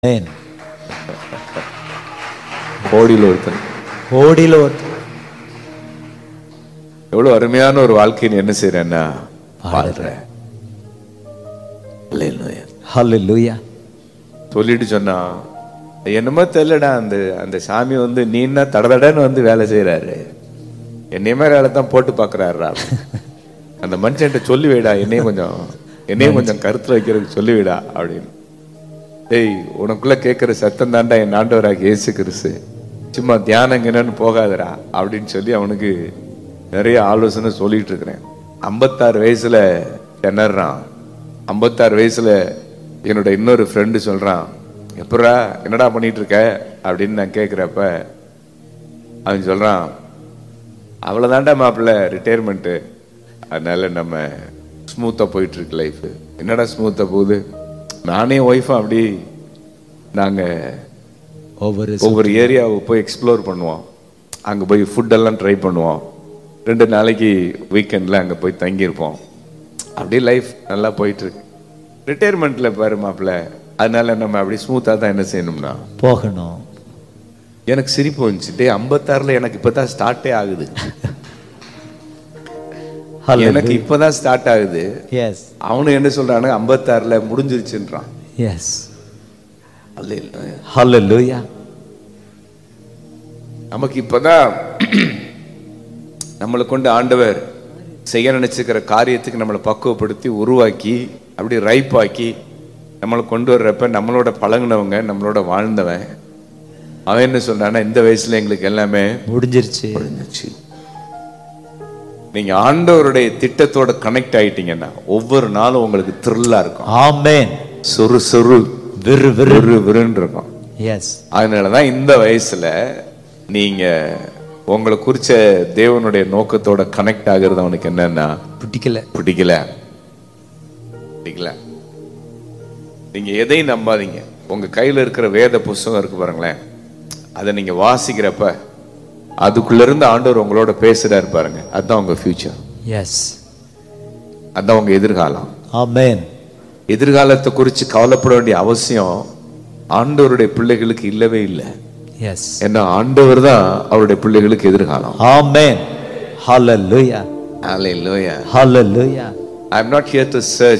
Amen. கோடியில் ஒருத்தன் கோடியில் ஒருத்தர் எவ்வளவு அருமையான ஒரு வாழ்க்கையை என்ன செய்யறேன்னா பாடுறேன். Hallelujah. ஹalleluya சொல்லிட்டு சொன்னா என்னமோ தெரியலடா அந்த அந்த சாமி வந்து நீன்னா தடதடன்னு வந்து வேலை செய்யறாரு என்னைய மாதிரி வேலை தான் போட்டு பாக்குறாருடா அந்த மனுஷன்ட்ட சொல்லி வைடா என்னையும் கொஞ்சம் என்னையும் கொஞ்சம் கருத்துல வைக்கிறதுக்கு சொல்லி வைடா அப்படின்னு டேய் உனக்குள்ள கேட்கிற சத்தம் தாண்டா என் ஆண்டவராக இயேசு கிறிஸ்து சும்மா தியானங்கன்னு போகாதடா அப்படின்னு சொல்லி அவனுக்கு நிறைய ஆலோசனை சொல்லிட்டு இருக்கிறேன் ஐம்பத்தாறு வயசுல திணறான் ஐம்பத்தாறு வயசுல என்னோட இன்னொரு ஃப்ரெண்டு சொல்றான் எப்படா என்னடா பண்ணிட்டு இருக்க அப்படின்னு நான் கேட்குறப்ப அவன் சொல்றான் அவ்வளோதாண்டா மாப்பிள்ள ரிட்டையர்மெண்ட்டு அதனால நம்ம ஸ்மூத்தாக போயிட்டு இருக்கு லைஃப் என்னடா ஸ்மூத்தாக போகுது நானே ஒய்ஃபும் அப்படி நாங்கள் ஒவ்வொரு ஒவ்வொரு ஏரியாவை போய் எக்ஸ்ப்ளோர் பண்ணுவோம் அங்கே போய் ஃபுட்டெல்லாம் ட்ரை பண்ணுவோம் ரெண்டு நாளைக்கு வீக்கெண்டில் அங்கே போய் தங்கியிருப்போம் அப்படியே லைஃப் நல்லா போயிட்டு இருக்கு ரிட்டையர்மெண்ட்டில் பாரு மாப்பிள்ள அதனால நம்ம அப்படி ஸ்மூத்தாக தான் என்ன செய்யணும்னா போகணும் எனக்கு சிரிப்பு வந்துச்சு டே ஐம்பத்தாறுல எனக்கு இப்போ தான் ஸ்டார்ட்டே ஆகுது எனக்கு இப்பதான் ஸ்டார்ட் ஆகுது எஸ் அவனு என்ன சொல்றானு ஐம்பத்தாறுல முடிஞ்சிருச்சுன்றான் எஸ் அல்ல ஹalleluya நமக்கு இப்பதான் நம்மளை கொண்டு ஆண்டவர் செய்ய நினைச்சுக்கிற காரியத்துக்கு நம்மளை பக்குவப்படுத்தி உருவாக்கி அப்படி ரைப்பாக்கி நம்மளை கொண்டு வர்றப்ப நம்மளோட பழகுனவங்க நம்மளோட வாழ்ந்தவன் அவன் என்ன சொல்றான்னா இந்த வயசுல எங்களுக்கு எல்லாமே முடிஞ்சிருச்சு முடிஞ்சிச்சு நீங்க ஆண்டவருடைய திட்டத்தோட கனெக்ட் ஆயிட்டீங்கன்னா ஒவ்வொரு நாளும் உங்களுக்கு த்ரில்லா இருக்கும் ஆமென் சொரு சொரு விரு விரு விறு விறுன்னு இருக்கும் எஸ் அதனாலதான் இந்த வயசுல நீங்க உங்களை குறிச்ச தேவனுடைய நோக்கத்தோட கனெக்ட் ஆகுறது அவனுக்கு என்னன்னா பிடிக்கல பிடிக்கல பிடிக்கல நீங்க எதையும் நம்பாதீங்க உங்க கையில இருக்கிற வேத புஸ்தகம் இருக்கு பாருங்களேன் அதை நீங்க வாசிக்கிறப்ப அதுக்குள்ள இருந்து ஆண்டவர் உங்களோட பேசுறாரு பாருங்க அதுதான் உங்க ஃபியூச்சர் எஸ் அதுதான் உங்க எதிர்காலம் ஆமென் எதிர்காலத்தை குறித்து கவலைப்பட வேண்டிய அவசியம் ஆண்டவருடைய பிள்ளைகளுக்கு இல்லவே இல்லை எஸ் ஏன்னா ஆண்டவர் தான் அவருடைய பிள்ளைகளுக்கு எதிர்காலம் ஆமென் ஹalleluya Hallelujah. Hallelujah I'm not here to search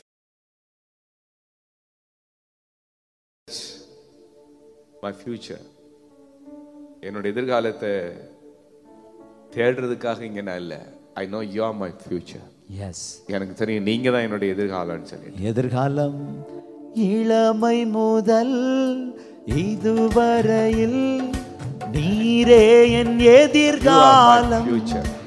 my future. என்னோட எதிர்காலத்தை தேடுறதுக்காக இங்க நான் இல்லை I know you are my future yes எனக்கு தெரியும் நீங்க தான் என்னுடைய எதிர்காலம்னு சொல்லி எதிர்காலம் இளமை முதல் இதுவரையில் நீரே என் எதிர்காலம் ஃபியூச்சர்